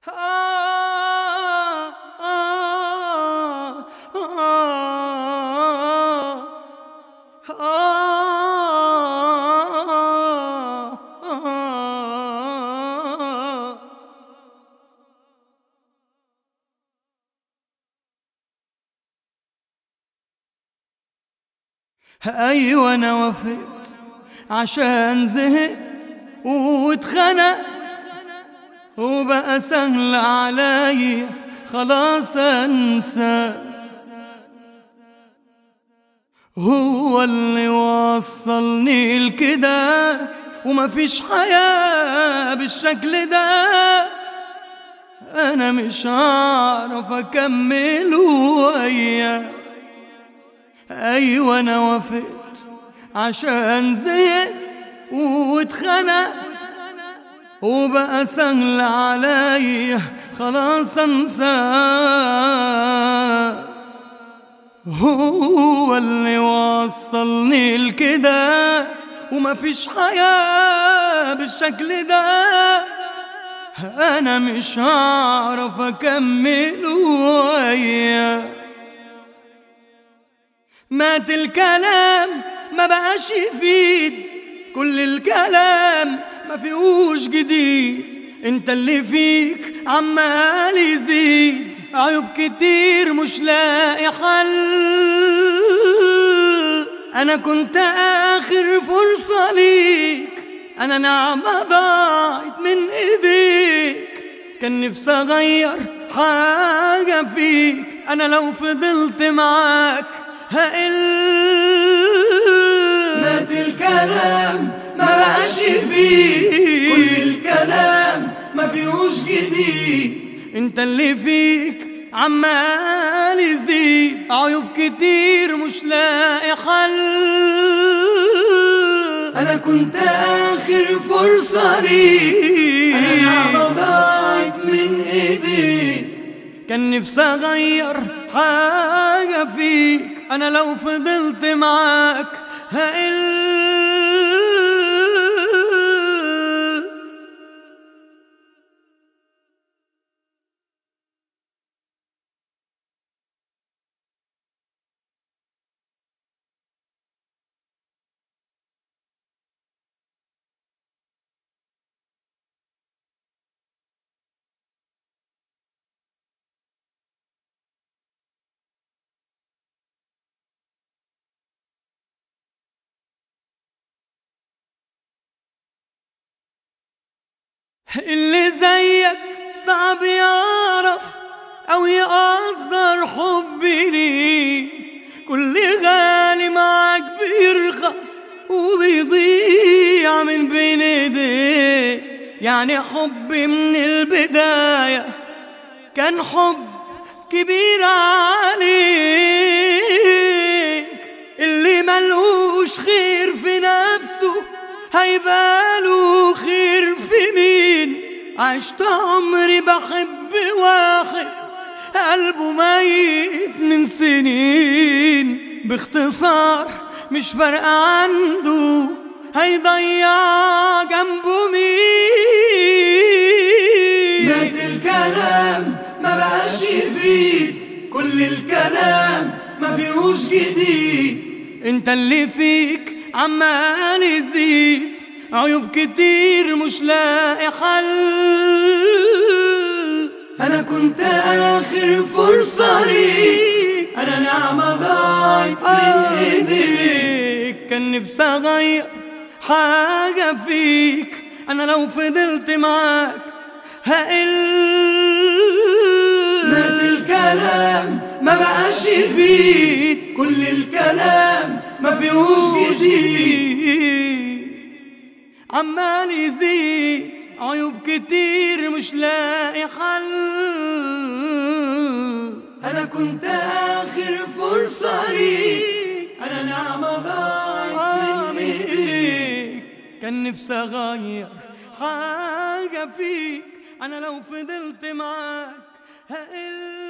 آه آه آه آه أيوة أنا وافقت عشان زهقت واتخنقت وبقى سهل علي خلاص انسى هو اللي وصلني لكده ومفيش حياة بالشكل ده انا مش هعرف اكمل وياه ايوه انا وافقت عشان زهقت واتخنقت وبقى سهل علي خلاص انساه هو اللي وصلني لكده ومفيش حياة بالشكل ده انا مش هعرف اكمل وياه مات الكلام ما بقاش يفيد كل الكلام ما فيهوش جديد انت اللي فيك عمال يزيد عيوب كتير مش لاقي حل انا كنت اخر فرصة ليك انا نعمة ضاعت من ايديك كان نفسي اغير حاجة فيك انا لو فضلت معاك هقل مات الكلام ما بقاش فيه كل الكلام ما فيهوش جديد انت اللي فيك عمال يزيد عيوب كتير مش لاقي حل انا كنت اخر فرصة ليك انا نعمة ضاعت من ايديك كان نفسي اغير حاجة فيك انا لو فضلت معاك هقل اللي زيك صعب يعرف او يقدر حبي ليه كل غالي معاك بيرخص وبيضيع من بين ايديك يعني حبي من البداية كان حب كبير عليك اللي ملهوش خير في نفسه هيباله خير في مين عشت عمري بحب واحد قلبه ميت من سنين باختصار مش فارقة عنده هيضيع جنبه مين مات الكلام ما بقاش يفيد كل الكلام ما فيهوش جديد انت اللي فيك عمال يزيد عيوب كتير مش لاقي حل انا كنت اخر فرصة ليك انا نعمة ضاعت من ايديك كان نفسي اغير حاجة فيك انا لو فضلت معاك هقل مات الكلام ما بقاش يفيد كل الكلام ما فيهوش جديد عمال يزيد عيوب كتير مش لاقي حل انا كنت اخر فرصة ليك انا نعمة ضاعت من ايديك كان نفسي اغير حاجة فيك انا لو فضلت معاك هقل